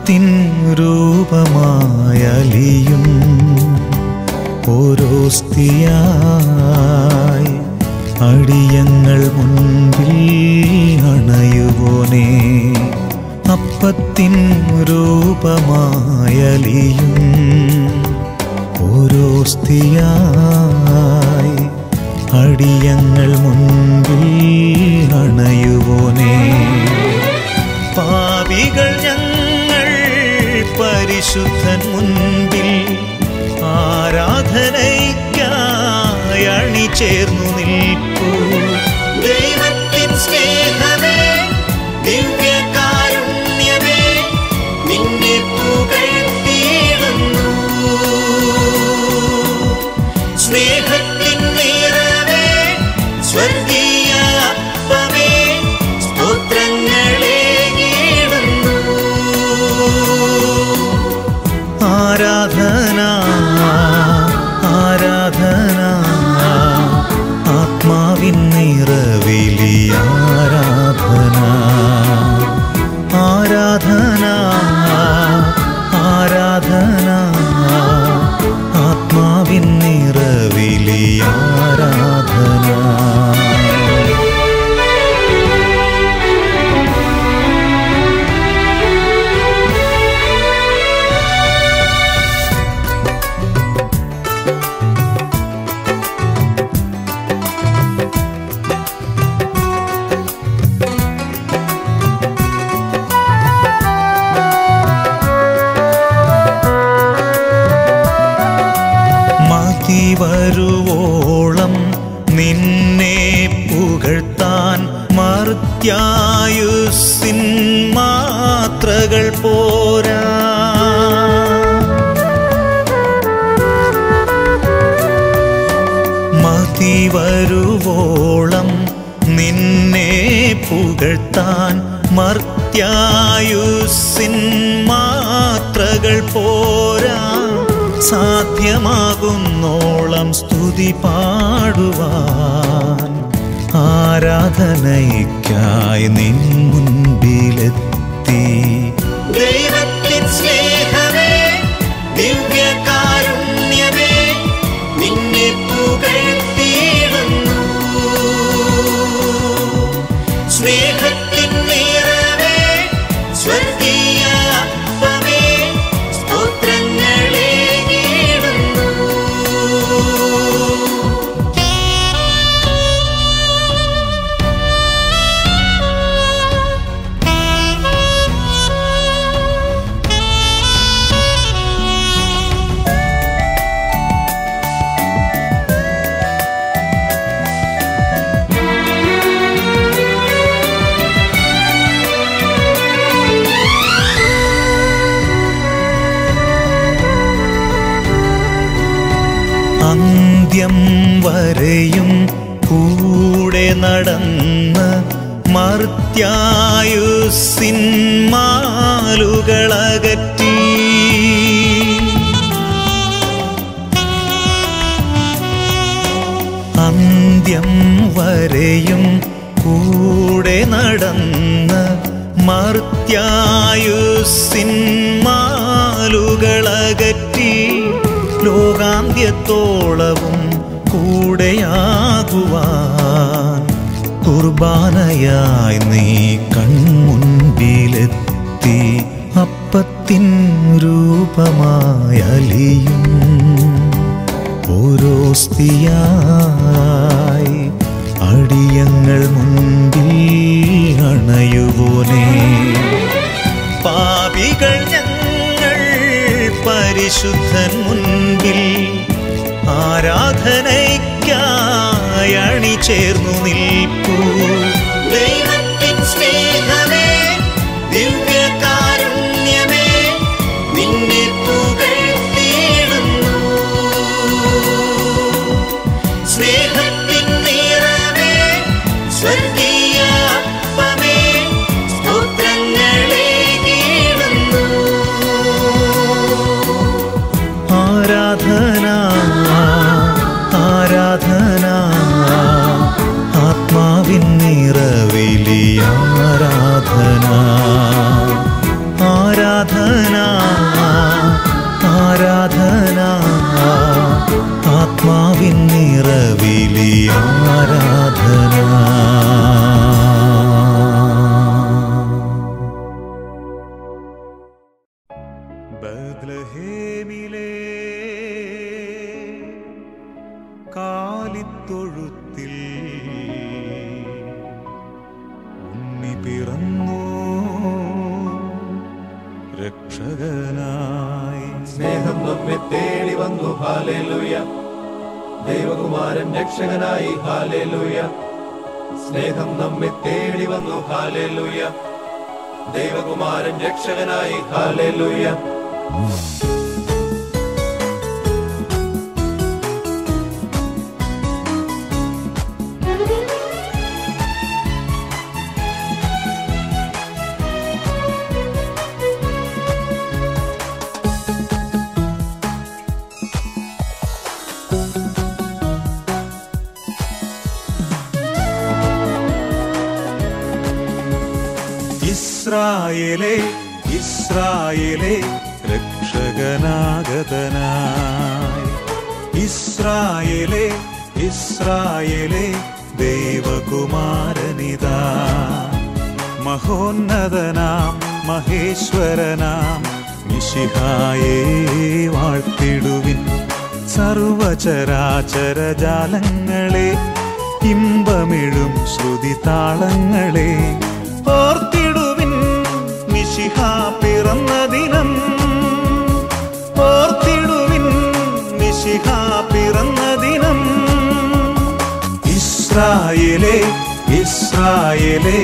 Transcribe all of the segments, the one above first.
അപ്പത്തിൻ രൂപമായലിയും ഓരോസ്തിയായി അടിയങ്ങൾ മുൻപിൽ അണയുവോനേ അപ്പത്തിൻ രൂപമായലിയും ഓരോസ്തിയായി അടിയങ്ങൾ മുൻപിൽ അണയുവോനേ പാപികൾ ഞങ്ങൾ പരിശുദ്ധൻ മുൻപിൽ ആരാധനയ്ക്കായി അണിചേർന്നു നിൽപ്പൂ ദൈവത്തിൻ സ്നേഹമേ ദിവ്യകാരുണ്യമേ നിന്നെ പുകഴ്ത്തിയിടുന്നു സ്നേഹത്തിൻ നിറവേ സ്വർഗീയ അപ്പമേ സ്തോത്രങ്ങളെ ആരാധന ആരാധന ആത്മാവിൻ നിറവിലി ആരാധന ആരാധന ആരാധന ആത്മാവിൻ നിറവിലി ആരാധന മതി വരുവോളം നിന്നെ പുകഴ്ത്താൻ മർത്യായുസിൻ മാത്രകൾ പോരാ മതി വരുവോളം നിന്നെ പുകഴ്ത്താൻ മർത്യായുസിൻ മാത്രകൾ പോരാ സാധ്യമാകുന്നോളം സ്തുതി പാടുവാൻ ആരാധനയ്ക്കായി നിൻ മുൻപിലെത്തി ദൈവത്തിൻ സ്നേഹമേ ദിവ്യകാരുണ്യമേ നിന്നെ പുകഴ്ത്തിയിടുന്നു സ്നേഹത്തിൻ നിറവേ സ്വർഗീയ അപ്പമേ സ്തോത്രങ്ങളെ അന്ത്യം വരെയും കൂടെ നടന്ന് മർത്യായുസിൻ മാലുകളകറ്റി അന്ത്യം വരെയും കൂടെ നടന്ന് മർത്യായുസിൻ മാലുകളകറ്റി ലോകാന്ത്യത്തോളവും കൂടെയാകുവാൻ കുർബാനയായി നീ കൺമുൻപിലെത്തി അപ്പത്തിൻ രൂപമായലിയും ഓരോസ്തിയായി അടിയങ്ങൾ മുൻപിൽ അണയുവോനേ പാപികൾ ഞങ്ങൾ പരിശുദ്ധൻ മുൻപിൽ ആരാധനയ്ക്കായി അണിചേർന്നു നിൽപ്പൂ ദൈവത്തിൻ സ്നേഹമേ ദിവ്യകാരുണ്യമേ നിന്നെ പുകഴ്ത്തിയിടുന്നു സ്നേഹത്തിൻ നിറവേ സ്വർഗീയ അപ്പമേ സ്തോത്രങ്ങളെ ആരാധന ആരാധന ആത്മാവിൻ നിറവിൽ ബദ്ലഹേമിലെ കാലിത്തൊഴുത്തിൽ ഉണ്ണി പിറന്നു രക്ഷകനായി സ്നേഹം നമ്മെ തേടി വന്നു ഹാലേലൂയ ദൈവകുമാരൻ രക്ഷകനായി ഹാലേലൂയ സ്നേഹം നമ്മെ തേടി വന്നു ഹാലേലൂയ ദൈവകുമാരൻ രക്ഷകനായി ഹാലേലൂയ ഇസ്രായേലേ ഇസ്രായേലേ രക്ഷകനാഗതനായി ഇസ്രായേലേ ഇസ്രായേലേ ദൈവകുമാരനിതാ മഹോന്നതനാം മഹേശ്വരനാം മിശിഹായേ വാഴ്ത്തിടുവിൻ സർവചരാചര ജാലങ്ങളെ ഇമ്പമിഴും ശ്രുതി താളങ്ങളെ ഓർത്തിടുവിൻ മിശിഹ പിറന്ന ദിനം ഓർത്തിടുവിൻ മിശിഹ പിറന്ന ദിനം ഇസ്രായേലേ ഇസ്രായേലേ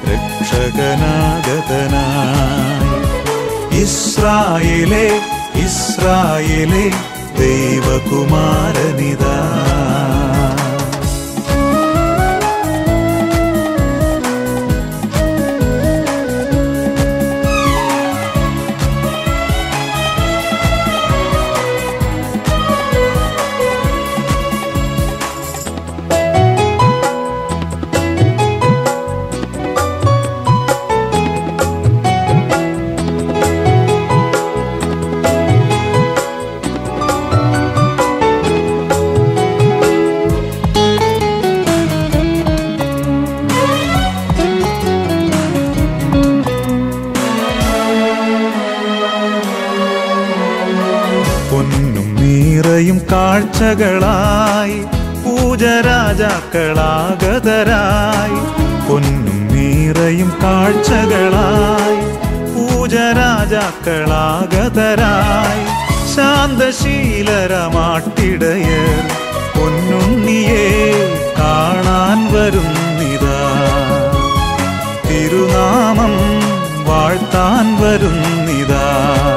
രക്ഷകനാഗതനായി ഇസ്രായേലേ ഇസ്രായേലേ ദൈവകുമാരനിതാ പൊന്നും നീറയും കാഴ്ചകളായി പൂജരാജാക്കളാഗതരായി പൊന്നും നീറയും കാഴ്ചകളായി പൂജരാജാക്കളാഗതരായി ശാന്തശീലരമാട്ടിടയർ പൊന്നുണ്ണിയെ കാണാൻ വരുന്നിതാ തിരുനാമം വാഴ്ത്താൻ വരുന്നിതാ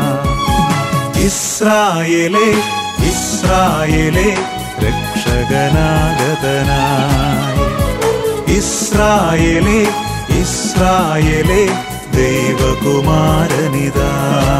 ഇസ്രായേലേ ഇസ്രായേലേ രക്ഷകനാഗതനായി ഇസ്രായേലേ ഇസ്രായേലേ ദൈവകുമാരനിതാ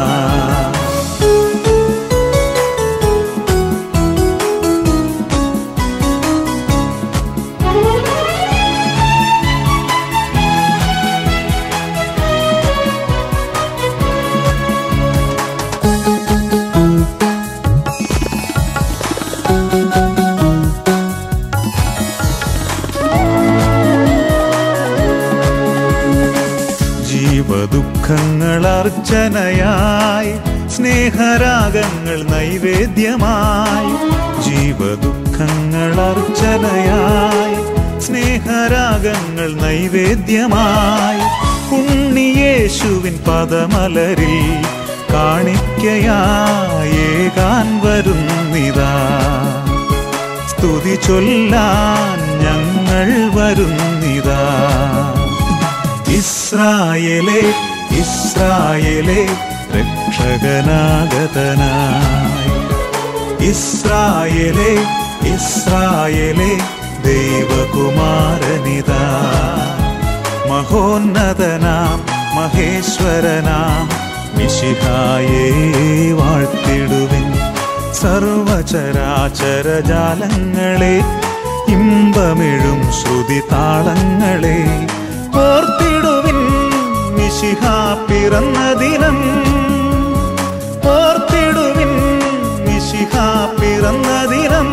ജീവദുഃഖങ്ങൾ അർച്ചനയായി സ്നേഹരാഗങ്ങൾ നൈവേദ്യമായി ജീവദുഃഖങ്ങൾ അർച്ചനയായി സ്നേഹരാഗങ്ങൾ നൈവേദ്യമായി ഉണ്ണിയേശുവിൻ പദമലരിൽ കാണിക്കയായേകാൻ വരുന്നിതാ സ്തുതി ചൊല്ലാൻ ഞങ്ങൾ വരുന്നിതാ ഇസ്രായേലേ ഇസ്രായേലേ രക്ഷകനാഗതനായി ഇസ്രായേലേ ഇസ്രായേലേ ദൈവകുമാരനിതാ മഹോന്നതനാം മഹേശ്വരനാം മിശിഹായേ വാഴ്ത്തിടുവിൻ സർവചരാചര ജാലങ്ങളെ ഇമ്പമിഴും ശ്രുതി താളങ്ങളെ ഓർത്തിടുവിൻ മിശിഹ പിറന്ന ദിനം ഓർത്തിടുവിൻ മിശിഹ പിറന്ന ദിനം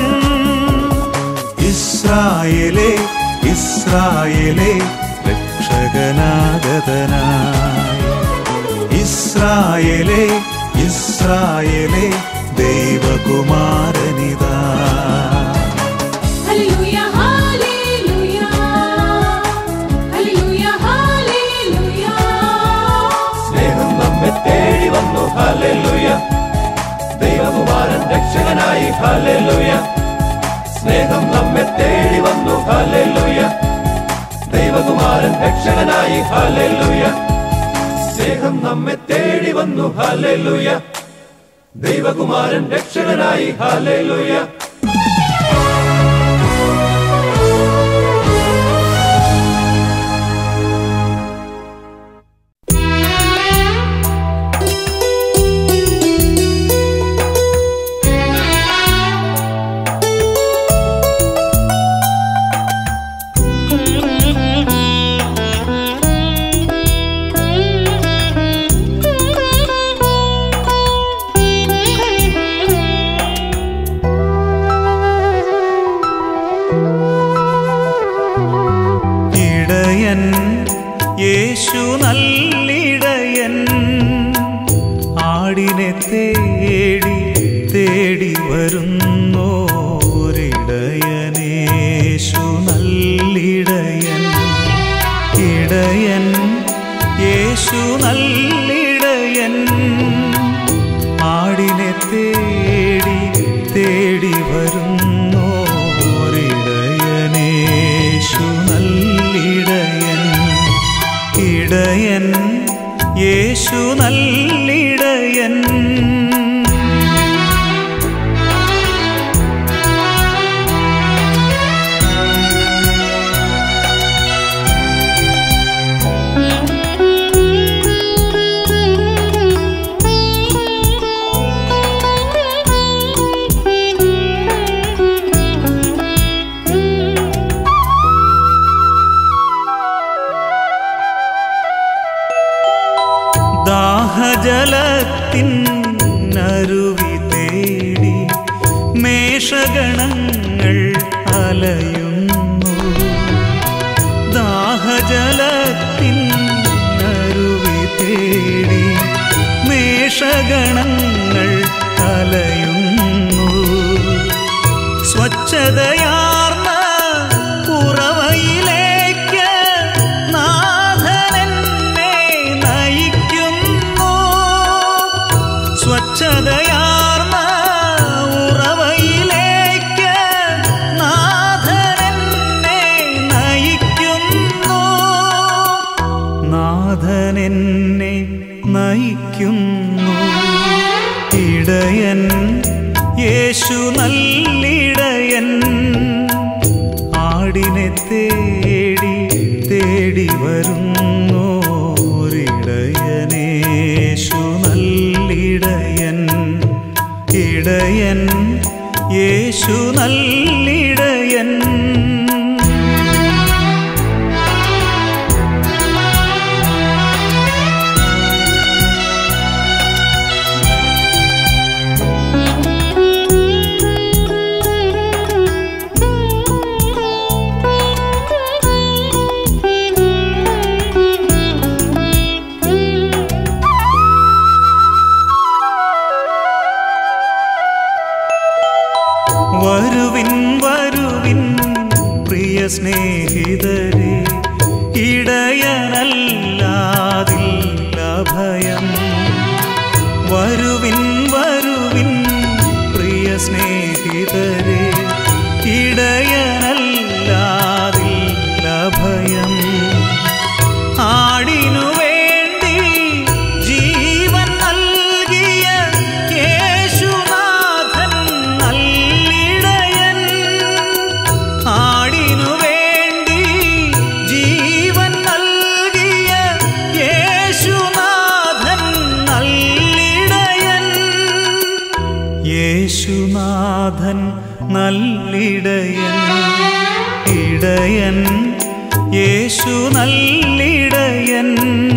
ഇസ്രായേലേ ഇസ്രായേലേ രക്ഷകനാഗതനായി ഇസ്രായേലേ ഇസ്രായേലേ ദൈവകുമാരനിതാ ഹല്ലേലൂയ ഹല്ലേലൂയ ഹല്ലേലൂയ ഹല്ലേലൂയ സ്നേഹം നമ്മെ തേടി വന്നു ഹാലേലുയ ദൈവകുമാരൻ രക്ഷകനായി ഹാലേലുയ സ്നേഹം നമ്മെ തേടി വന്നു ഹാലേലുയ ദൈവകുമാരൻ രക്ഷകനായി ഹാലേലുയ സ്നേഹം നമ്മെ തേടി വന്നു ഹാലേലുയ ദൈവകുമാരൻ രക്ഷകനായി ഹാലേലുയ ഇടയൻ യേശു നല്ലിടയൻ ആടിനെ തേടി തേടി വരുന്നോരിടയനേശു നല്ലിടയൻ ഇടയൻ യേശു നല്ലിടയൻ ആടിനെ തേടി തേടി വരുന്നോരിടയനേശു നല്ലിടയൻ ഇടയൻ യേശു നല്ലിടയൻ ദാഹജലത്തിൻ അരുവി തേടി മേഷഗണങ്ങൾ അലയുന്നു ദാഹജലത്തിൻ അരുവി തേടി മേഷഗണങ്ങൾ അലയുന്നു സ്വച്ഛതയാർന്ന ഉറവയിലേക്ക് നാഥനെന്നെ നയിക്കുന്നു സ്വച്ഛതയാർന്ന ഉറവയിലേക്ക് നാഥനെന്നെ നയിക്കുന്നു നാഥനെന്നെ നയിക്കുന്നു ഇടയൻ യേശു നല്ലിടയൻ ആടിനെ തേടി തേടി വരുന്നോരിടയനേശു നല്ലിടയൻ ഇടയൻ യേശു നല്ലിടയൻ വരുവിൻ വരുവിൻ പ്രിയ സ്നേഹിതരെ ഇടയനല്ലാതില്ല ഭയം വരുവിൻ വരുവിൻ പ്രിയ സ്നേഹിതരെ ഇടയനല്ലാതില്ല ഭയം ആടിനു വേണ്ടി ജീവൻ നൽകിയ യേശുനാഥൻ നല്ലിടയൻ ആടിനു വേണ്ടി ജീവൻ നൽകിയ യേശുനാഥൻ നല്ലിടയൻ യേശുനാഥൻ നല്ലിടയൻ ഇടയൻ യേശു നല്ലിടയൻ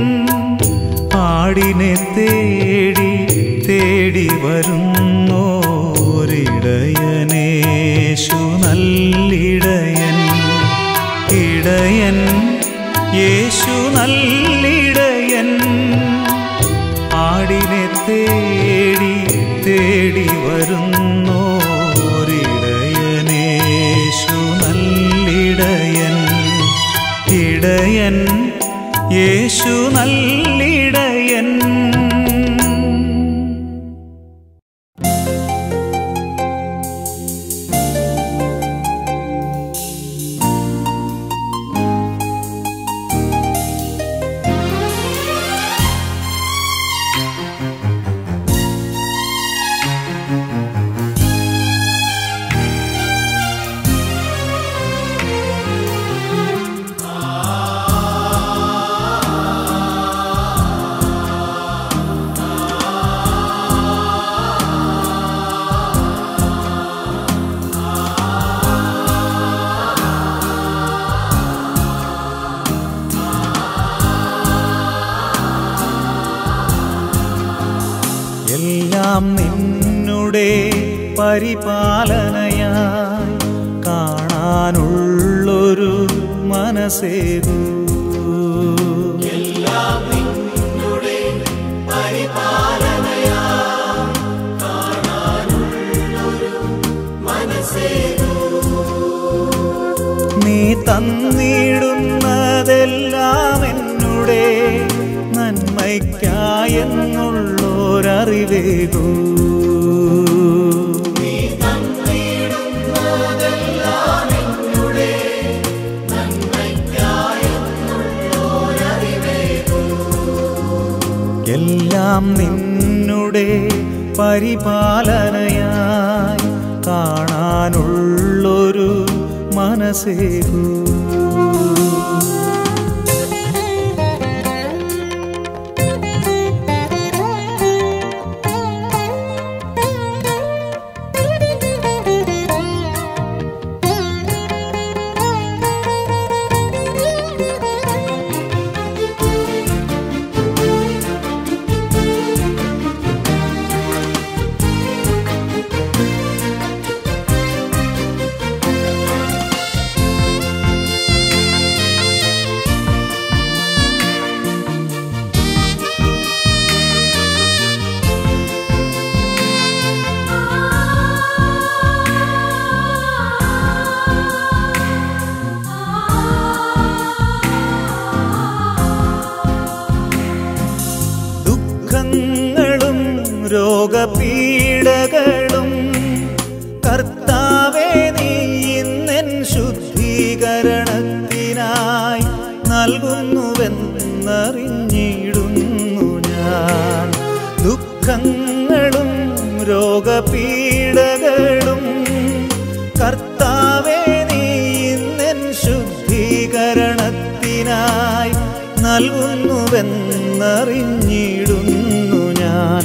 ആടിനെ തേടി തേടി വരുന്നോരിടയനേശു നല്ലിടയൻ ഇടയൻ യേശു നല്ലിടയൻ ആടിനെ തേടി ഇടയൻ യേശു നല്ലിടയൻ എല്ലാം നിന്നുടെ പരിപാലനയായി കാണാനുള്ളൊരു മനസ്സേകൂ നീ തന്നിടുന്നതെല്ലാം എന്നുടെ നന്മയ്ക്കായെന്നുള്ളോരറിവേകൂ എല്ലാം നിന്നുടെ പരിപാലനയായി കാണാനുള്ളൊരു മനസ്സേകൂ ദുഃഖങ്ങളും രോഗപീഡകളും കർത്താവേ നീ ഇന്നെൻ ശുദ്ധീകരണത്തിനായി നൽകുന്നുവെന്നറിഞ്ഞിടുന്നു ഞാൻ ദുഃഖങ്ങളും രോഗപീഡകളും കർത്താവേ നീ ഇന്നെൻ ശുദ്ധീകരണത്തിനായി നൽകുന്നുവെന്നറിഞ്ഞിടുന്നു ഞാൻ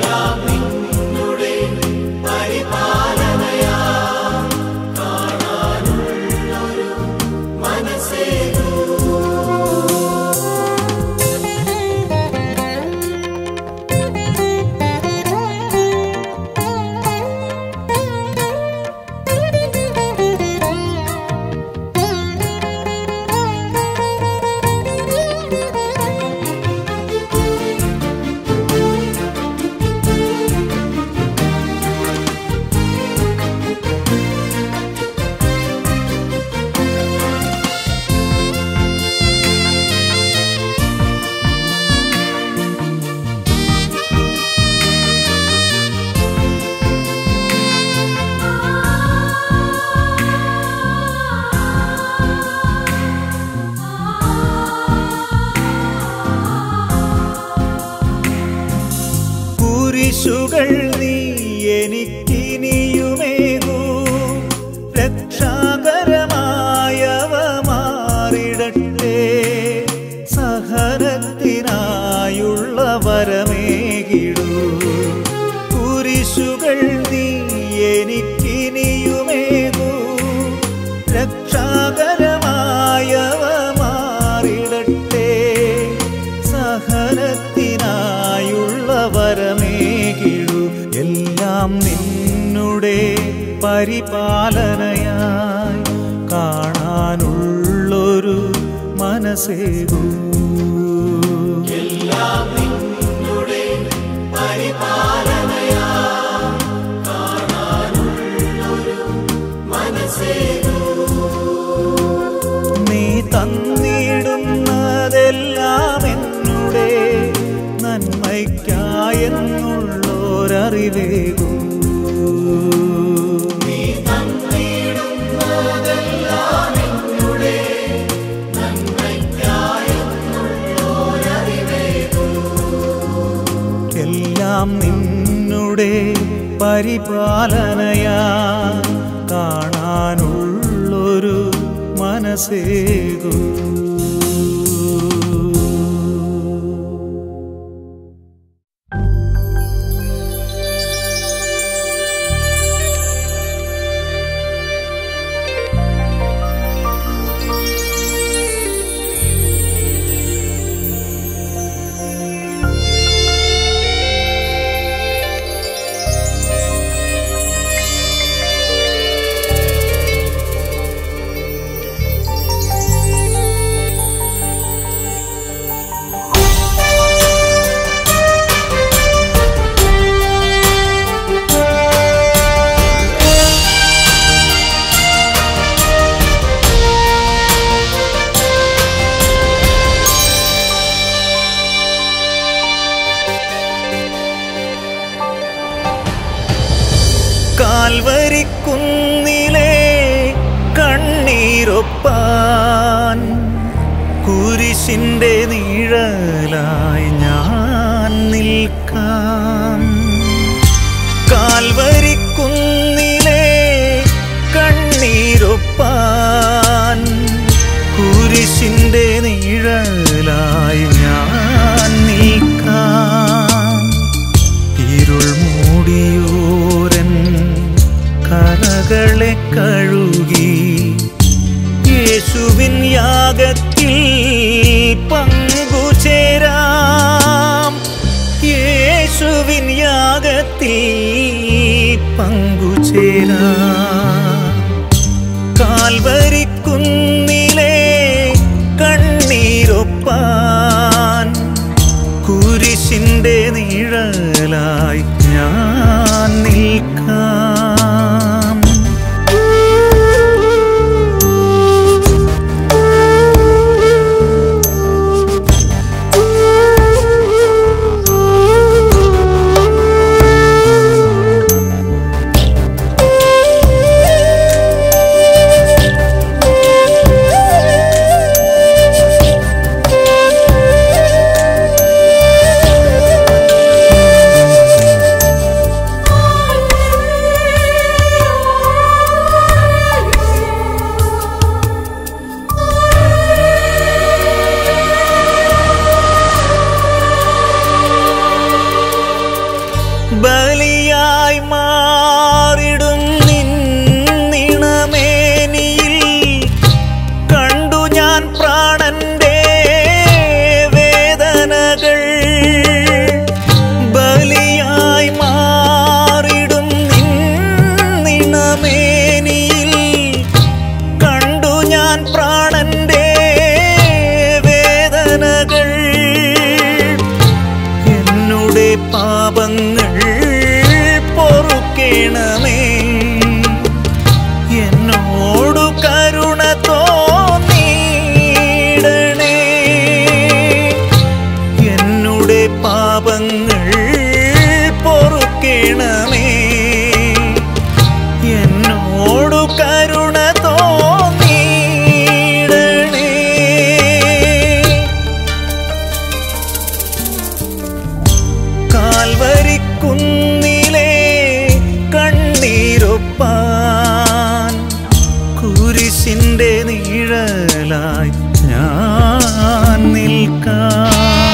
കുരിശുകൾ നീ എനിക്കിനിയുമേകൂ രക്ഷാകരമായവ മാറിടട്ടെ സഹനത്തിനായുള്ള വരമേകിടൂ കുരിശുകൾ നീ എനിക്കിനിയുമേകൂ രക്ഷാകരമായവ മാറിടട്ടെ സഹനത്തിനായുള്ള വരമേകിടു എല്ലാം നിന്നുടെ പരിപാലനയായി കാണാനുള്ളൊരു മനസ്സേകൂ നീ തന്നിടുന്ന അറിവേകൂ എല്ലാം നിന്നുടെ പരിപാലനയാ കാണാനുള്ളൊരു മനസ്സേകൂ കാൽവരിക്കുന്നിലെ കണ്ണീരൊപ്പാൻ കുരിശിന്റെ നിഴലായി ഞാൻ നിൽക്കാം കാൽവരിക്കുന്നിലെ കണ്ണീരൊപ്പാൻ കുരിശിന്റെ നിഴലായി ഞാൻ നിൽക്കാം ഇരുൾ മൂടിയോരൻ കറകളെ കഴുകി യേശുവിൻ യാഗത്തിൽ പങ്കുചേരാം യേശുവിൻ യാഗത്തിൽ പങ്കുചേരാം കാൽവരിക്കുന്നിലെ കണ്ണീരൊപ്പാൻ കുരിശിന്റെ നിഴലായി ഞാൻ നിൽക്കാം ബലിയായി മാറിടും നിന്നിണമേനിയിൽ കണ്ടു ഞാൻ പ്രാണന്റെ വേദനകൾ ബലിയായി മാറിടും നിന്നിണമേനിയിൽ കണ്ടു ഞാൻ പ്രാണന്റെ വേദനകൾ എന്നുടെ പാപങ്ങൾ പൊറുക്കേണമേ എന്നോടു കരുണ തോന്നിയിടണേ എന്നുടെ പാപങ്ങൾ പൊറുക്കേണമേ എന്നോടു കരുണ തോന്നിയിടണേ കാൽവരിക്കുന്നിലെ കണ്ണീരൊപ്പാൻ കുരിശിന്റെ നിഴലായി ഞാൻ നിൽക്കാം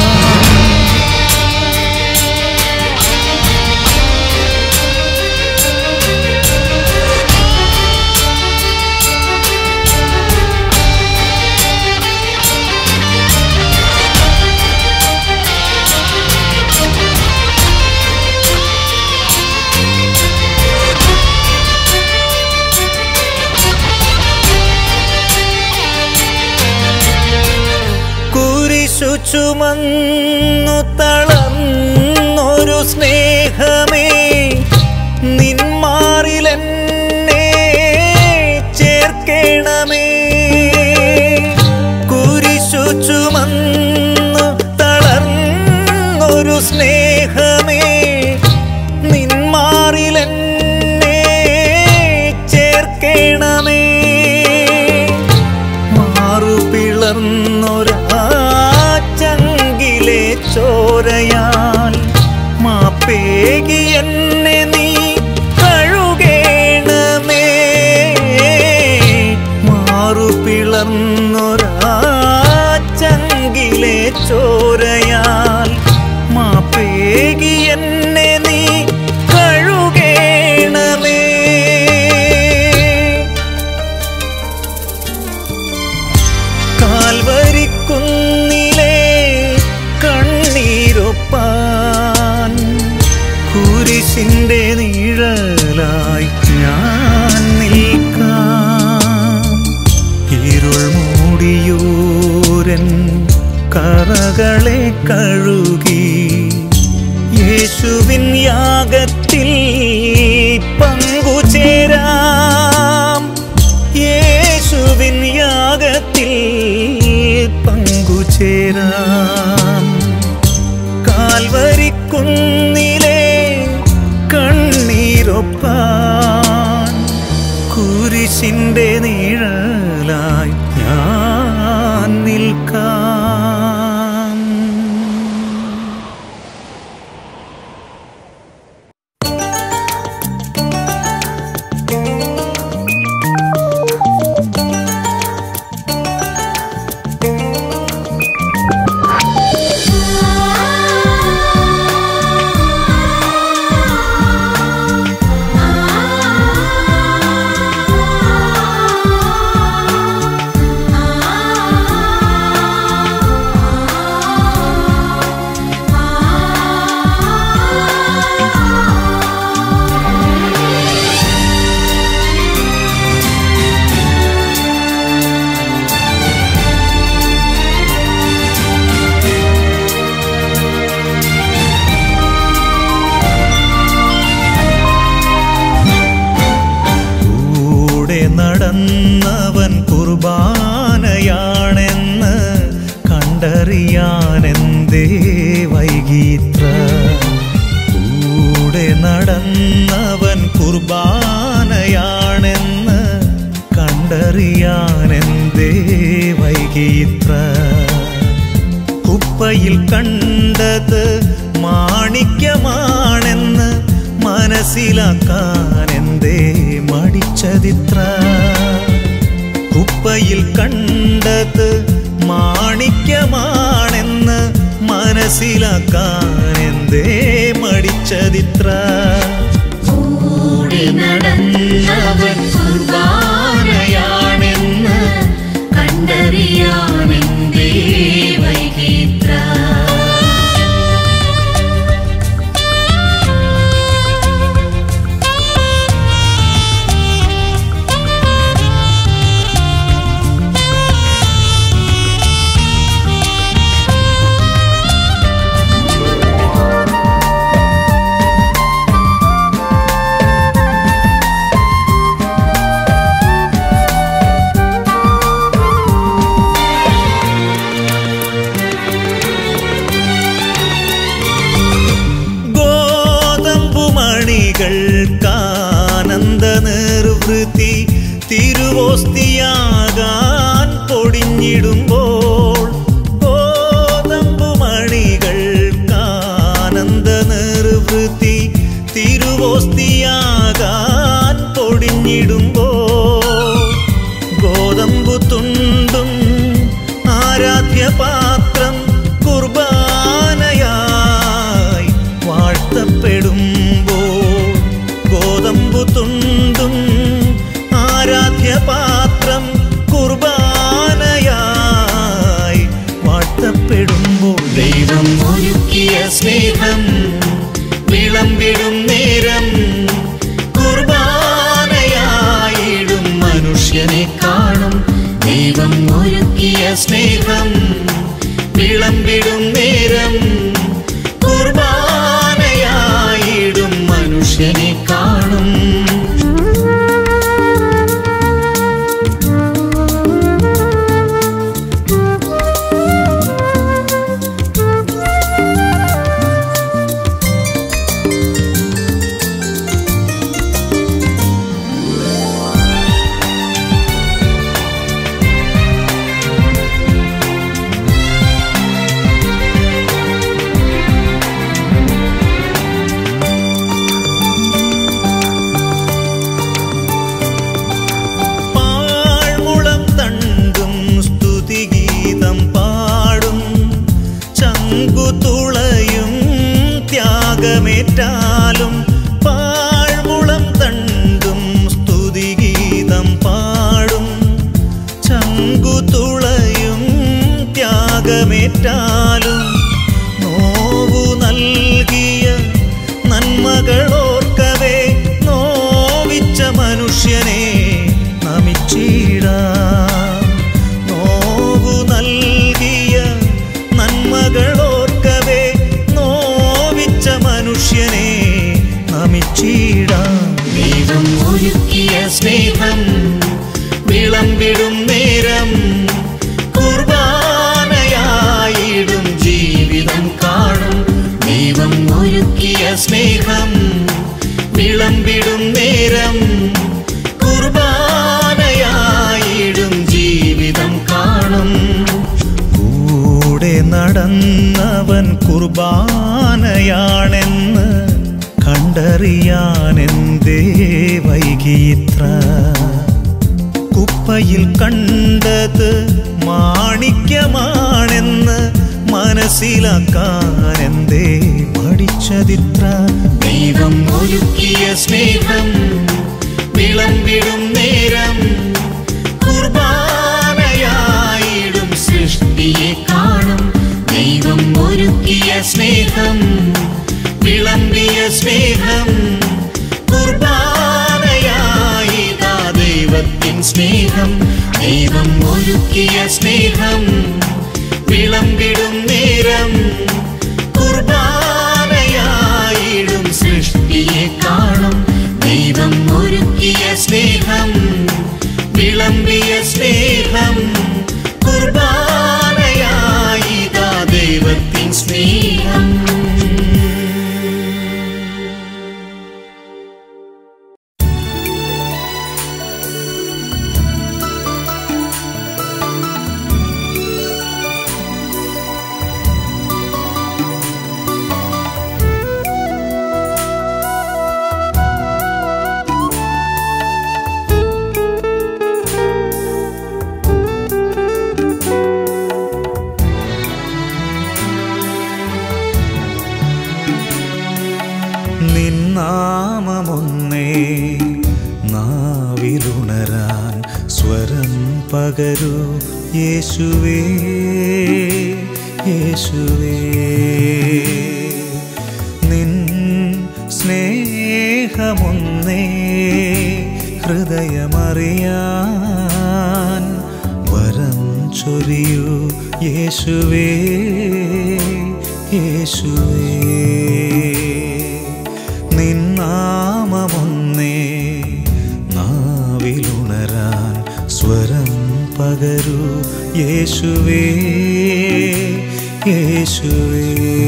കുരിശു ചുമന്നു തളർന്നൊരു സ്നേഹമേ നിന്മാറിലെന്നെ ചേർക്കേണമേ കുരിശു ചുമന്നു തളർന്നൊരു സ്നേഹമേ നിൻ മാപ്പേകി എന്നെ നീ കഴുകേണമേ മാറു പിളർന്നൊരാ ചങ്കിലെ ചോരയാൽ മാപ്പേകി എന്നെ നീ കഴുകേണമേ കാൽവരിക്കുന്നിലെ കണ്ണീരൊപ്പാൻ കുരിശിന്റെ നിഴലായി ഞാൻ നിൽക്കാം ഇരുൾ മൂടിയൂരൻ കറകളെ കഴുകി യേശുവിൻ യാഗത്തിൽ പങ്കുചേരാം യേശുവിൻ യാഗത്തിൽ പങ്കുചേരാം കാൽവരിക്കുന്നിലെ കണ്ണീരൊപ്പാൻ കുരിശിന്റെ നിഴലായി ഞാൻ നിൽക്കാം കൂടെ നടന്നവൻ കുർബാനയാണെന്ന് കണ്ടറിയാനെന്തേ വൈകീത്ര കൂടെ നടന്നവൻ കുർബാനയാണെന്ന് കണ്ടറിയാനെന്തേ വൈകീത്ര കുപ്പയിൽ കണ്ടത് മാണിക്യമാണെന്ന് മനസ്സിലാക്കാൻ എന്തേ മടിച്ചതിത്ര കുപ്പയിൽ കണ്ടത് മാണിക്യമാണെന്ന് മനസ്സിലാക്കാൻ എന്തേ മടിച്ചതിത്ര കൂടെ നടന്നവൻ കുർബാനയാണെന്ന് കണ്ടറിയാനെന്തേ വൈകിത്ര ഗോതമ്പുമണികൾക്കാനന്ദ നിർവൃത്തി തിരുവോസ്തിയാകാൻ പൊടിഞ്ഞിടുമ്പോൾ ഗോതമ്പുമണികൾക്കാനന്ദ നിർവൃത്തി തിരുവോസ്തിയാകാൻ പൊടിഞ്ഞിടുമ്പോൾ ഗോതമ്പു തുണ്ടും ആരാധ്യപാത്രം കുർബാനയായി വാഴ്ത്തപ്പെടുമ്പോൾ ഗോതമ്പു തുണ്ടും ആരാധ്യപാത്രം കുർബാനയായി വാഴ്ത്തപ്പെടുമ്പോൾ ദൈവം ഒരുക്കിയ സ്നേഹം വിളമ്പിടും നേരം കുർബാനയായിടും മനുഷ്യനെ കാണും ദൈവം ഒരുക്കിയ സ്നേഹം വിളമ്പിടും നേരം കുർബാനയായിടും മനുഷ്യനെ കാണും ത്യാഗമേറ്റാലും പാഴ്മുളം തണ്ടും സ്തുതിഗീതം പാടും ചങ്കുതുളയും ത്യാഗമേറ്റാലും നോവു നൽകിയ നന്മകളോർക്കവേ നോവിച്ച മനുഷ്യനെ നമിച്ചിടാം നോവു നൽകിയ നന്മകളോർക്കവേ നോവിച്ച മനുഷ്യനെ നമിച്ചിടാം ദൈവം ഒരുക്കിയ സ്നേഹം വിളമ്പിടും നേരം കുർബാനയായിടും ജീവിതം കാണും ദൈവം ഒരുക്കിയ സ്നേഹം വിളമ്പിടും നേരം കുർബാനയായിടും ജീവിതം കാണും കൂടെ നടന്നവൻ കുർബാനയാണെന്ന് കണ്ടറിയാനെന്തേ വൈകിയിത്ര കുപ്പയിൽ കണ്ടത് മാണിക്യമാണെന്ന് മനസ്സിലാക്കാൻ എന്തേ പഠിച്ചതിത്ര ദൈവം ഒരുക്കിയ സ്നേഹം വിളമ്പിടും നേരം കുർബാനയായിടും സൃഷ്ടിയെ കാണും ദൈവം ഒരുക്കിയ സ്നേഹം വിളമ്പിയ സ്നേഹം കുർബാനയായിതാ ദൈവത്തിൻ സ്നേഹം ദൈവം ഒരുക്കിയ സ്നേഹം വിളമ്പിടും നേരം കുർബാനയായിടും സൃഷ്ടിയെ കാണും ദൈവം ഒരുക്കിയ സ്നേഹം വിളമ്പിയ സ്നേഹം കുർബാനയായിതാ ദൈവത്തിൻ സ്നേഹം നിന്നാമമൊന്നേ നാവിലുണരാൻ സ്വരം പകരൂ യേശുവേ യേശുവേ നിൻ സ്നേഹമൊന്നേ ഹൃദയമറിയാൻ വരം ചൊരിയൂ യേശുവേ യേശുവേ നിന്നാമമൊന്നേ നാവിലുണരാൻ സ്വരം പകരൂ യേശുവേ യേശുവേ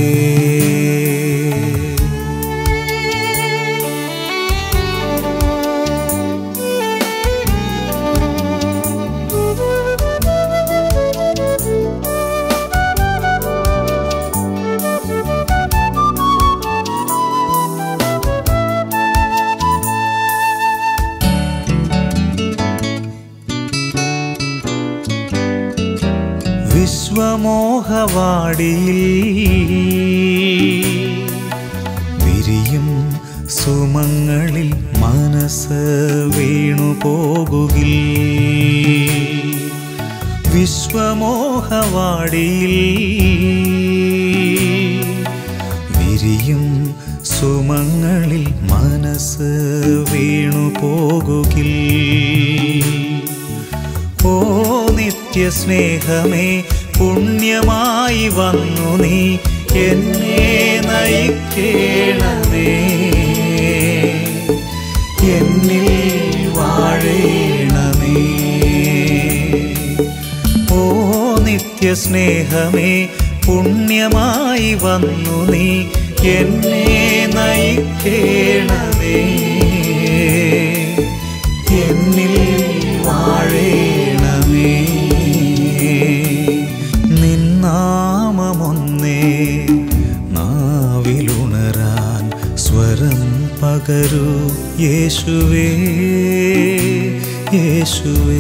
വിശ്വമോഹവാടിയിൽ വിരിയും സുമങ്ങളിൽ മനസ്സ് വീണു പോകുകിൽ വിശ്വമോഹവാടിയിൽ വിരിയും സുമങ്ങളിൽ മനസ്സ് വീണു പോകുകിൽ ഓ നിത്യസ്നേഹമേ പുണ്യമായി വന്നു നീ എന്നെ നയിക്കേണമേ എന്നിൽ വാഴേണമേ ഓ നിത്യസ്നേഹമേ പുണ്യമായി വന്നു നീ എന്നെ നയിക്കേണമേ എന്നിൽ വാഴേണമേ നിന്നാമമൊന്നേ നാവിലുണരാൻ സ്വരം പകരൂ യേശുവേ യേശുവേ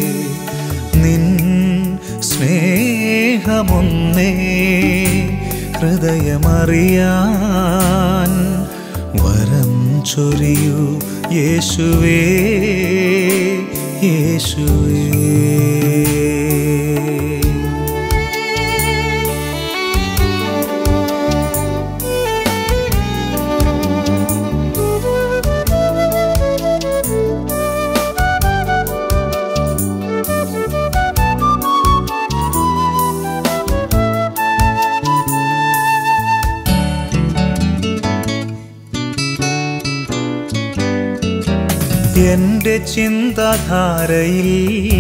നിൻ സ്നേഹമൊന്നേ ഹൃദയമറിയാൻ വരം ചൊരിയൂ യേശുവേ യേശുവേ എന്റെ ചിന്താധാരയിൽ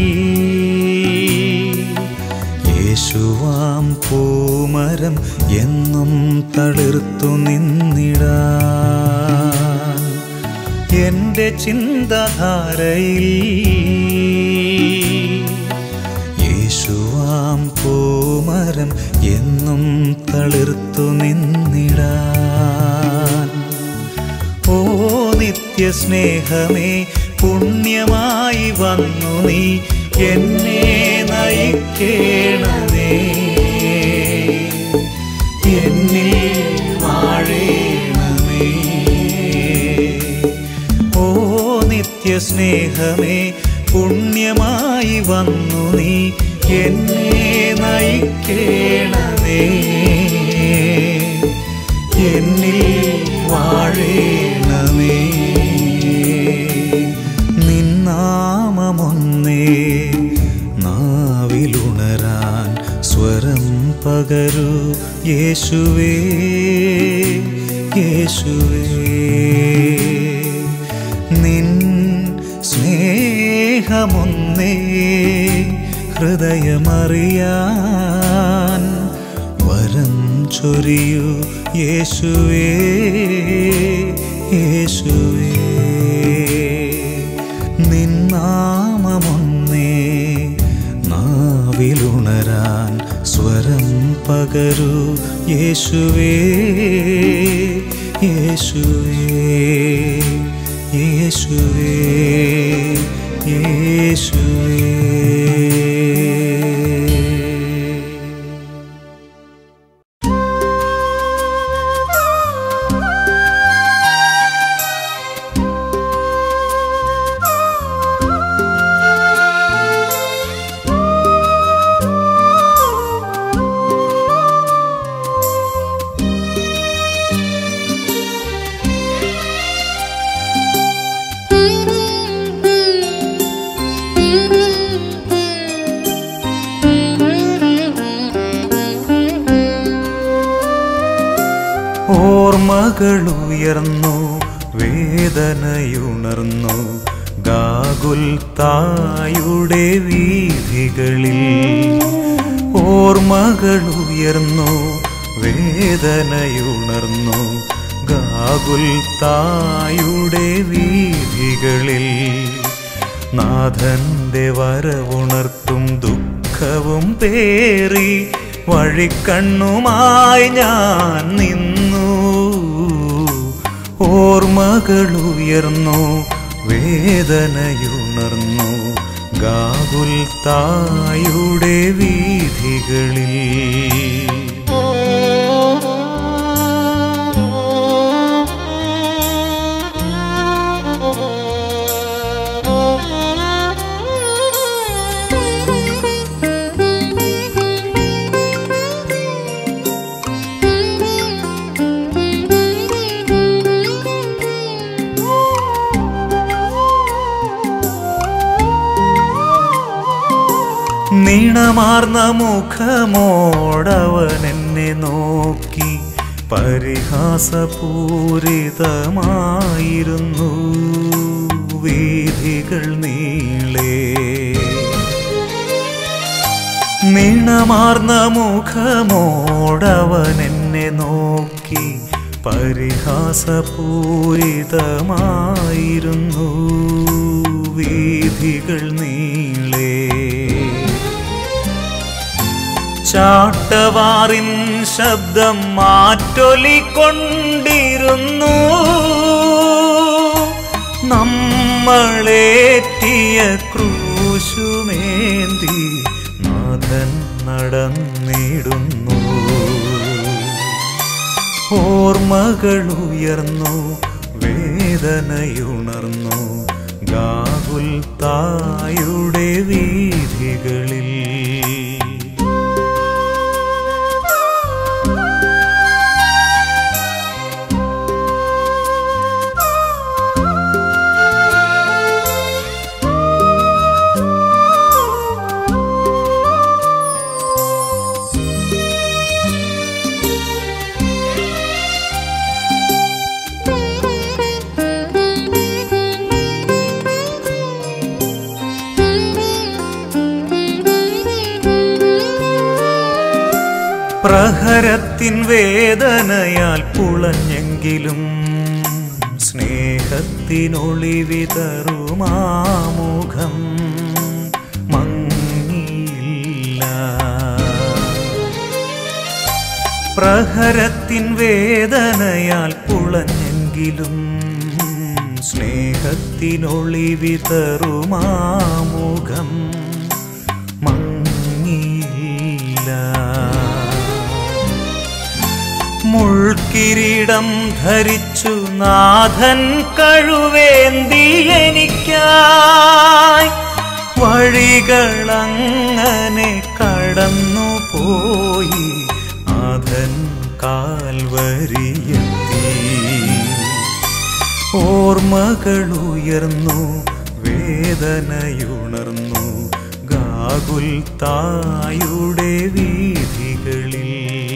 യേശുവാം പൂമരം എന്നും തളിർത്തു നിന്നിടാൻ എന്റെ ചിന്താധാരയിൽ യേശുവാം പൂമരം എന്നും തളിർത്തു നിന്നിടാൻ ഓ നിത്യസ്നേഹമേ പുണ്യമായി വന്നു നീ എന്നെ നയിക്കേണമേ എന്നിൽ വാഴേണമേ ഓ നിത്യസ്നേഹമേ പുണ്യമായി വന്നു നീ എന്നെ നയിക്കേണമേ എന്നിൽ വാഴേണമേ നിന്നാമമൊന്നേ നാവിലുണരാൻ സ്വരം പകരൂ യേശുവേ യേശുവേ നിൻ സ്നേഹമൊന്നേ ഹൃദയമറിയാൻ വരം ചൊരിയൂ യേശുവേ യേശുവേ നിന്നാമമൊന്നേ നാവിലുണരാൻ സ്വരം പകരൂ യേശുവേ യേശുവേ യേശുവേ യേശുവേ ഓർമ്മകളുയർന്നു വേദനയുണർന്നു ഗാകുൽ തായുടെ വീഥികളിൽ ഓർമ്മകളുയർന്നു വേദനയുണർന്നു ഗാകുൽ തായുടെ വീഥികളിൽ നാഥന്റെ വരവുണർത്തും ദുഃഖവും പേറി വഴിക്കണ്ണുമായി ഞാൻ നിന്നു ഓർമ്മകളുയർന്നു വേദനയുണർന്നു ഗാകുൽ തായുടെ വീഥികളിൽ നീണമാർന്ന മുഖമോടവൻ എന്നെ നോക്കി പരിഹാസപൂരിതമായിരുന്നു വീഥികൾ നീളേ നീണമാർന്ന മുഖമോടവൻ എന്നെ നോക്കി പരിഹാസപൂരിതമായിരുന്നു വീഥികൾ നീളേ ചാട്ടവാറിൻ ശബ്ദം മാറ്റൊലിക്കൊണ്ടിരുന്നു നമ്മളേറ്റിയ ക്രൂശുമേന്തി നാഥൻ നടന്നിടുന്നു ഓർമ്മകളുയർന്നു വേദനയുണർന്നു ഗാകുൽ തായുടെ വീഥികളിൽ പ്രഹരത്തിൻ വേദനയാൽ പുളഞ്ഞെങ്കിലും സ്നേഹത്തിനൊളിവിതറുമാമുഖം മങ്ങിയില്ല പ്രഹരത്തിൻ വേദനയാൽ പുളഞ്ഞെങ്കിലും സ്നേഹത്തിനൊളിവിതറുമാമുഖം മങ്ങിയില്ല മുൾക്കിരീടം ധരിച്ചു നാഥൻ കഴുവേന്തി എനിക്കായി വഴികളങ്ങനെ കടന്നു പോയി നാഥൻ കാൽവരിയെത്തി ഓർമ്മകളുയർന്നു വേദനയുണർന്നു ഗാകുൽ തായുടെ വീഥികളിൽ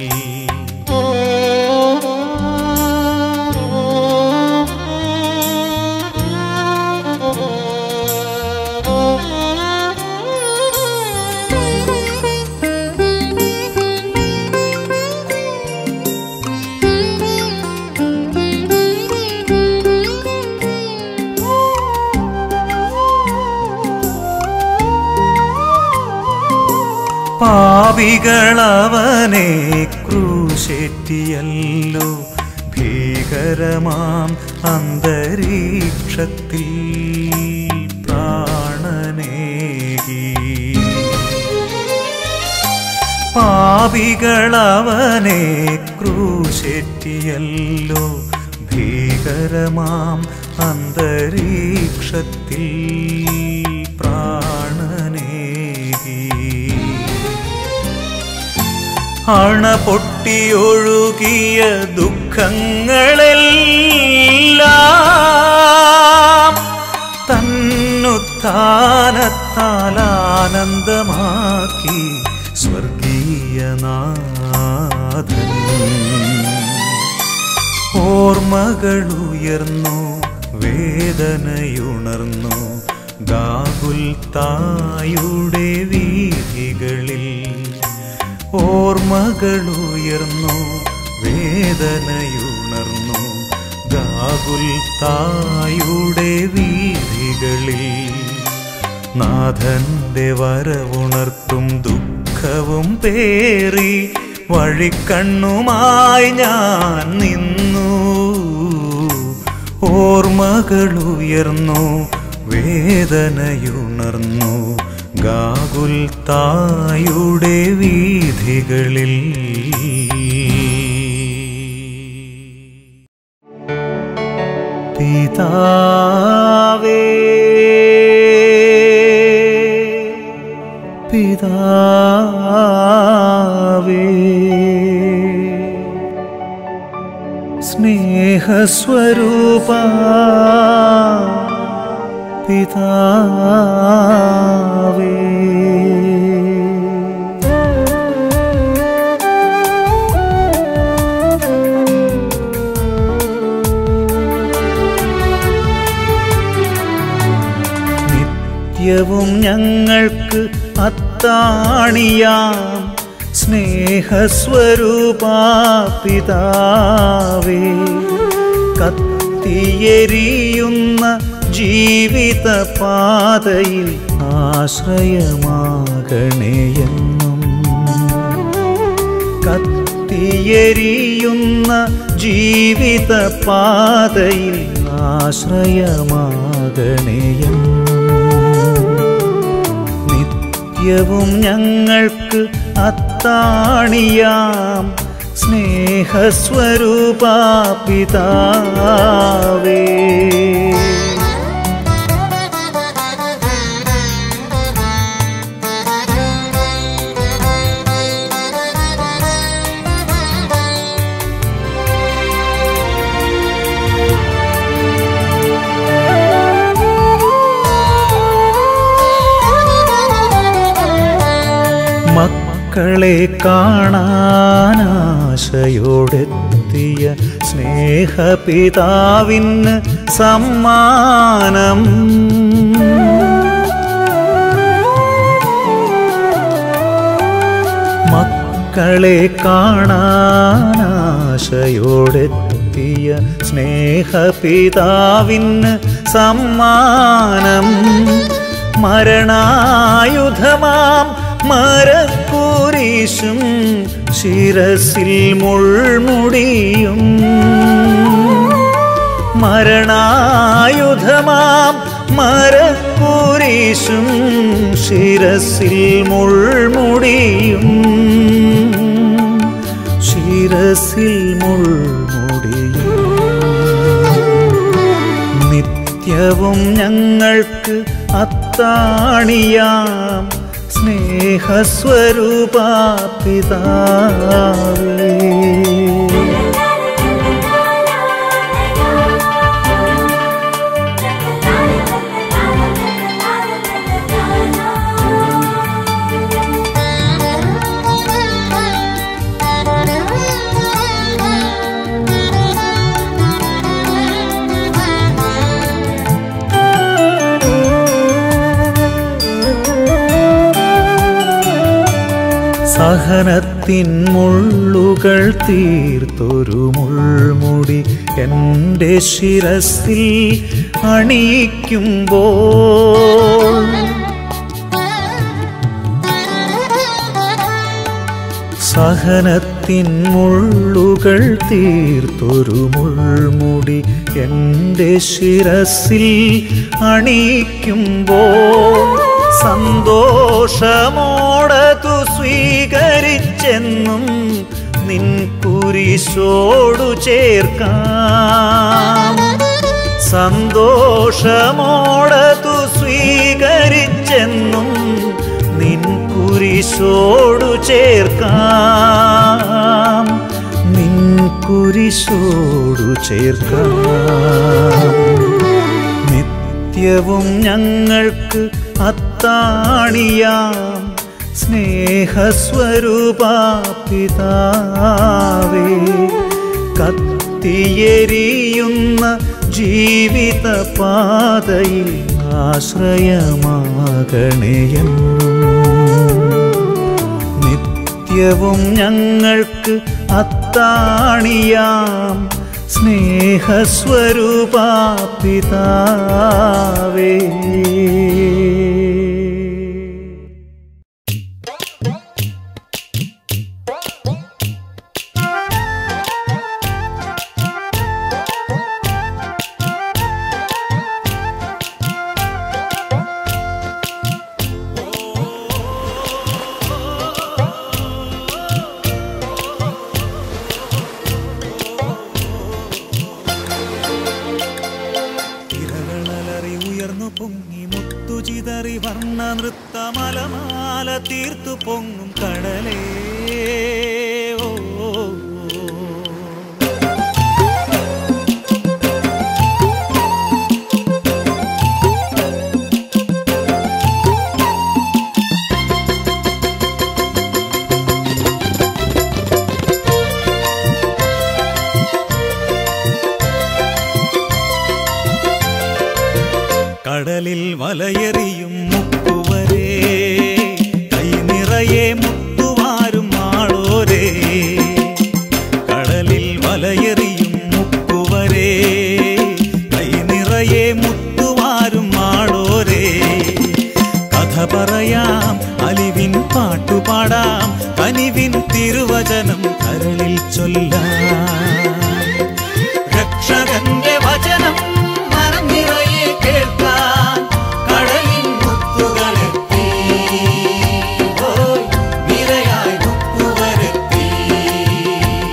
പാപികളവനെ ക്രൂശേറ്റിയല്ലോ ഭീകരമാം അന്തരീക്ഷത്തിൽ പ്രാണനേകി പാപികളവനെ ക്രൂശേറ്റിയല്ലോ ഭീകരമാം അന്തരീക്ഷത്തിൽ പ്രാണനേകി അണ പൊട്ടിയൊഴുകിയ ദുഃഖങ്ങളെല്ലാം തന്നുത്ഥാനത്താൽ ആനന്ദമാക്കി സ്വർഗീയനാഥൻ ഓർമ്മകളുയർന്നു വേദനയുണർന്നു ഗാകുൽ തായുടെ വീഥികളിൽ ഓർമ്മകളുയർന്നു വേദനയുണർന്നു ഗാകുൽ തായുടെ വീഥികളിൽ നാഥന്റെ വരവുണർത്തും ദുഃഖവും പേറി വഴിക്കണ്ണുമായി ഞാൻ നിന്നു ഓർമ്മകളുയർന്നു വേദനയുണർന്നു ഗാകുൽ തായുടെ വീഥികളിൽ പിതാവേ പിതാവേ സ്നേഹസ്വരൂപ പിതാവേ നിത്യവും ഞങ്ങൾക്ക് അത്താണിയാം സ്നേഹസ്വരൂപ പിതാവേ കത്തിയെരിയുന്ന ജീവിത പാതയിൽ ആശ്രയമാകണേയെന്നും കത്തിയെരിയുന്ന ജീവിത പാതയിൽ ആശ്രയമാകണേയെന്നും നിത്യവും ഞങ്ങൾക്ക് അത്താണിയാം സ്നേഹസ്വരൂപാ പിതാവേ മക്കളെ കാണാനാശയോടെത്തിയ സ്നേഹപിതാവിന് സമ്മാനം മക്കളെ കാണാനാശയോടെത്തിയ സ്നേഹപിതാവിന് സമ്മാനം മരണായുധമാം മരക്കൂരീശും ശിരസിൽ മുൾമുടിയും മരണായുധമാം മരക്കൂരീശും ശിരസിൽ മുൾമുടിയും ശിരസിൽ മുൾമുടിയും നിത്യവും ഞങ്ങൾക്ക് അത്താണിയാം സ്നേഹസ്വരൂപാ പിതാവേ സഹനത്തിൻ മുള്ളുകൾ തീർത്തൊരു മുൾമുടി എൻ്റെ ശിരസിൽ അണിയിക്കുമ്പോൾ സഹനത്തിൻ മുള്ളുകൾ തീർത്തൊരു മുൾമുടി എൻ്റെ ശിരസിൽ അണിയിക്കുമ്പോൾ സന്തോഷമോടതു സ്വീകരിച്ചെന്നും നിൻ കുരിശോടു ചേർക്കാം സന്തോഷമോടതു സ്വീകരിച്ചെന്നും നിൻ കുരിശോടു ചേർക്കാം നിൻ കുരിശോടു ചേർക്കാം നിത്യവും ഞങ്ങൾക്ക് അത്താണിയാം സ്നേഹസ്വരൂപാ പിതാവേ കത്തിയെരിയുന്ന ജീവിത പാതയിൽ ആശ്രയമാകണേയെന്നും നിത്യവും ഞങ്ങൾക്ക് അത്താണിയാം സ്നേഹസ്വരൂപാ പിതാവേ തിരകളലറി ഉയർന്നു പൊങ്ങി മുത്തു ചിതറി വർണ്ണ നൃത്തമലമാല തീർത്തു പൊങ്ങും കടലേ ഓ, ഓ, ഓ. കടലിൽ വലയെറിയും മുക്കുവരേ കൈ നിറയെ മുത്തുവാരും ആളോരേ കടലിൽ വലയെറിയും മുക്കുവരേ കൈ നിറയെ മുത്തുവാരും ആളോരേ കഥ പറയാം അലിവിൻ പാട്ടുപാടാം കനിവിൻ തിരുവചനം കരളിൽ ചൊല്ലാം രക്ഷകന്റെ വചനം മറന്നിറയെ കേൾക്കാൻ കടലിൻ മുത്തുകളെത്തി ഓയ് നിരയായി മുത്തുവരെത്തി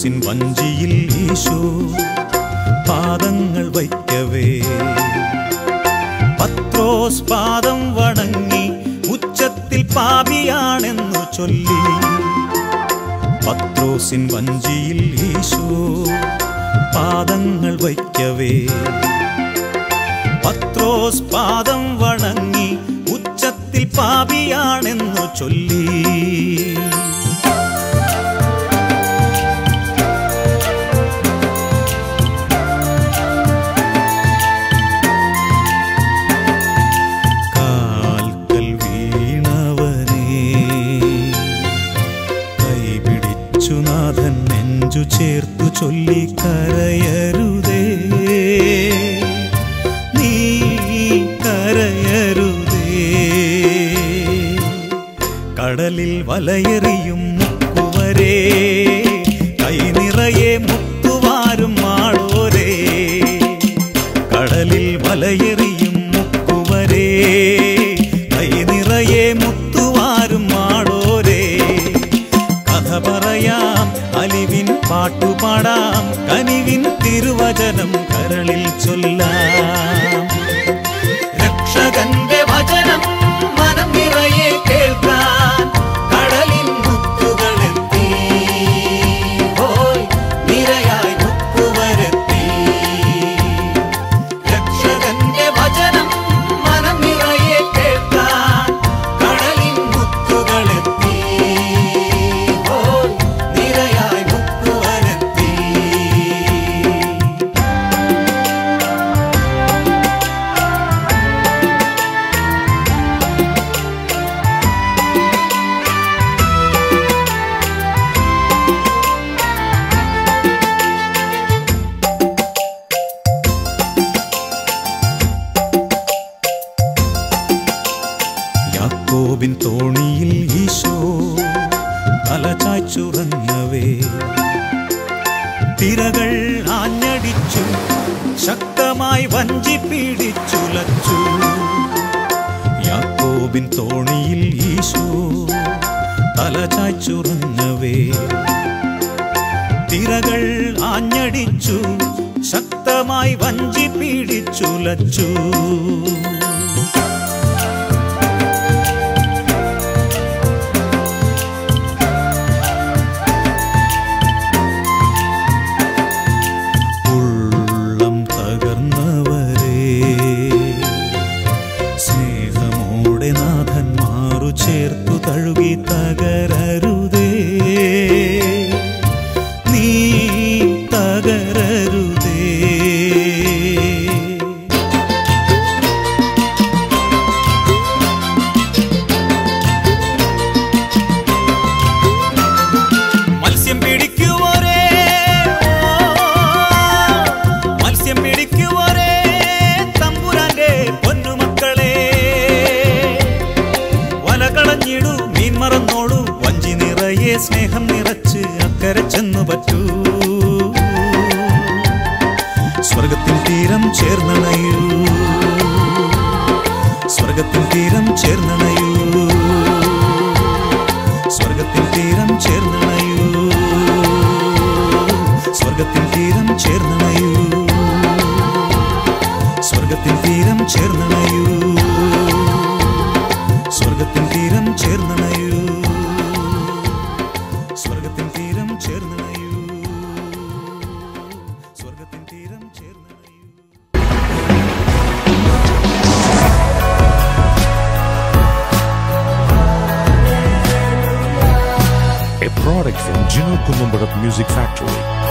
പത്രോസിൻ വഞ്ചിയിൽ ഈശോ പാദങ്ങൾ വയ്ക്കവേ പത്രോസ് പാദം വണങ്ങി ഉച്ചത്തിൽ പാപിയാണെന്നു ചൊല്ലി പത്രോസിൻ വഞ്ചിയിൽ ഈശോ പാദങ്ങൾ വയ്ക്കവേ പത്രോസ് പാദം വണങ്ങി ഉച്ചത്തിൽ പാപിയാണെന്നു ചൊല്ലി കാൽക്കൽ വീണവനേ കൈപിടിച്ചു നാഥൻ നെഞ്ചു ചേർത്തു ചൊല്ലി കരയരുതേ നീ കരയരുതേ കടലിൽ വലയെറിയും മുക്കുവരേ കൈ നിറയെ മുത്തുവാരും മാളോരേ കടലിൽ വലയെറിയും മുക്കുവരേ കൈ നിറയെ മുത്തുവാരും മാളോരേ കഥ പറയാം അലിവിൻ പാട്ടുപാടാം കനിവിൻ തിരുവചനം കരളിൽ ചൊല്ലാം രക്ഷകന്റെ വചനം മനം നിറയെ കേൾക്കാൻ കടലിൻ മുത്തുകളെത്തി ഓയ് നിരയായി മുത്തുവരെത്തി രക്ഷകന്റെ വചനം മനം നിറയെ കേൾക്കാൻ കടലിൻ മുത്തുകളെത്തി ഓയ് നിരയായി മുത്തുവരെത്തി യാക്കോബിൻ തോണിയിൽ ഈശോ തലചാച്ചുറങ്ങവേ തിരകൾ ആഞ്ഞടിച്ചു ശക്തമായി വഞ്ചി പീഡിച്ചുലച്ചു യാക്കോബിൻ തോണിയിൽ ഈശോ തലചാച്ചുറങ്ങവേ തിരകൾ ആഞ്ഞടിച്ചു ശക്തമായി വഞ്ചി പീഡിച്ചുലച്ചു ഉള്ളം തകർന്നവരെ സ്നേഹമോടെ നാഥൻ മാറു ചേർത്തു തഴുകി തകരരുതേ നീ തകരരുതേ മത്സ്യം പിടിക്കുവോരേ മത്സ്യം പിടിക്കുവോരേ തമ്പുരാന്റെ പൊന്നുമക്കളെ വല കളഞ്ഞിടൂ മീൻ മറന്നോടൂ വഞ്ചി നിറയെ സ്നേഹം നിറച്ച് അക്കരെ ചെന്നു പറ്റൂ സ്വർഗത്തിൻ തീരം ചേർന്നണയൂ സ്വർഗത്തിൻ തീരം ചേർന്നണയൂ സ്വർഗത്തിൻ തീരം ചേർന്നണയൂ സ്വർഗത്തിൻ തീരം ചേർന്നണയൂ സ്വർഗത്തിൻ തീരം ചേർന്നണയൂ സ്വർഗത്തിൻ തീരം ചേർന്നണയൂ സ്വർഗത്തിൻ തീരം ചേർന്നണയൂ സ്വർഗത്തിൻ തീരം ചേർന്നണയൂ a product from Gino Columbarat Music Factory.